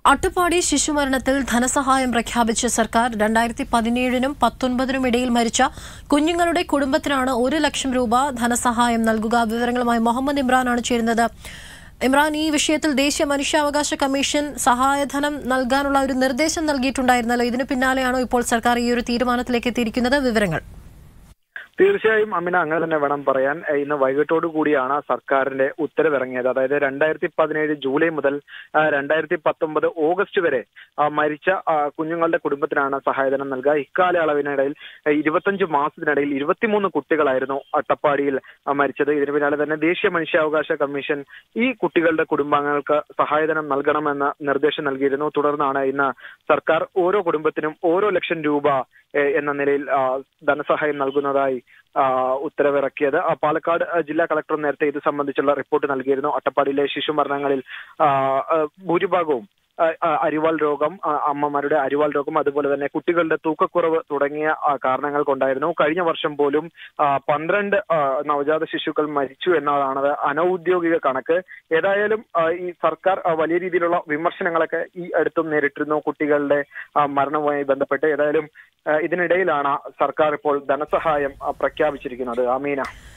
അട്ടപ്പാടി ശിശുമരണത്തിൽ ധനസഹായം പ്രഖ്യാപിച്ച സർക്കാർ രണ്ടായിരത്തി പതിനേഴിനും പത്തൊൻപതിനും ഇടയിൽ മരിച്ച കുഞ്ഞുങ്ങളുടെ കുടുംബത്തിനാണ് ഒരു ലക്ഷം രൂപ ധനസഹായം നൽകുക വിവരങ്ങളുമായി മുഹമ്മദ് ഇമ്രാനാണ് ചേരുന്നത് ഇമ്രാൻ ഈ വിഷയത്തിൽ ദേശീയ മനുഷ്യാവകാശ കമ്മീഷൻ സഹായധനം നൽകാനുള്ള ഒരു നിർദ്ദേശം നൽകിയിട്ടുണ്ടായിരുന്നല്ലോ ഇതിന് പിന്നാലെയാണോ ഇപ്പോൾ സർക്കാർ ഈ ഒരു തീരുമാനത്തിലേക്ക് എത്തിയിരിക്കുന്നത് വിവരങ്ങൾ തീർച്ചയായും അമിന അങ്ങനെ തന്നെ വേണം പറയാൻ ഏഹ് ഇന്ന് വൈകിട്ടോടു കൂടിയാണ് സർക്കാരിന്റെ ഉത്തരവിറങ്ങിയത് അതായത് രണ്ടായിരത്തി പതിനേഴ് ജൂലൈ മുതൽ ആ, രണ്ടായിരത്തി പത്തൊമ്പത് ഓഗസ്റ്റ് വരെ ആ, മരിച്ച ആ, കുഞ്ഞുങ്ങളുടെ കുടുംബത്തിനാണ് സഹായധനം നൽകുക ഇക്കാലയളവിനിടയിൽ ഏഹ് ഇരുപത്തഞ്ച് മാസത്തിനിടയിൽ ഇരുപത്തിമൂന്ന് കുട്ടികളായിരുന്നു അട്ടപ്പാടിയിൽ ആ, മരിച്ചത് ഇതിന് പിന്നാലെ തന്നെ ദേശീയ മനുഷ്യാവകാശ കമ്മീഷൻ ഈ കുട്ടികളുടെ കുടുംബാംഗങ്ങൾക്ക് സഹായധനം നൽകണമെന്ന് നിർദ്ദേശം നൽകിയിരുന്നു തുടർന്നാണ് ഇന്ന് സർക്കാർ ഓരോ കുടുംബത്തിനും ഓരോ ലക്ഷം രൂപ ഏഹ് എന്ന നിലയിൽ ആ, ധനസഹായം നൽകുന്നതായി ആ, ഉത്തരവിറക്കിയത് ആ, പാലക്കാട് ആ, ജില്ലാ കളക്ടർ നേരത്തെ ഇത് സംബന്ധിച്ചുള്ള റിപ്പോർട്ട് നൽകിയിരുന്നു അട്ടപ്പാടിയിലെ ശിശുമരണങ്ങളിൽ ആ, ആ, ഭൂരിഭാഗവും ആ, ആ, അരിവാൾ രോഗം ആ, അമ്മമാരുടെ അരിവാൾ രോഗം അതുപോലെ തന്നെ കുട്ടികളുടെ തൂക്കക്കുറവ് തുടങ്ങിയ ആ, കാരണങ്ങൾ കൊണ്ടായിരുന്നു കഴിഞ്ഞ വർഷം പോലും ആ, പന്ത്രണ്ട് ആ, നവജാത ശിശുക്കൾ മരിച്ചു എന്നതാണ് അനൌദ്യോഗിക കണക്ക് ഏതായാലും ആ, ഈ സർക്കാർ ആ, വലിയ രീതിയിലുള്ള വിമർശനങ്ങളൊക്കെ ഈ അടുത്തും നേരിട്ടിരുന്നു കുട്ടികളുടെ ആ, മരണവുമായി ബന്ധപ്പെട്ട് ഏതായാലും ആ, ഇതിനിടയിലാണ് സർക്കാർ ഇപ്പോൾ ധനസഹായം ആ, പ്രഖ്യാപിച്ചിരിക്കുന്നത് അമീന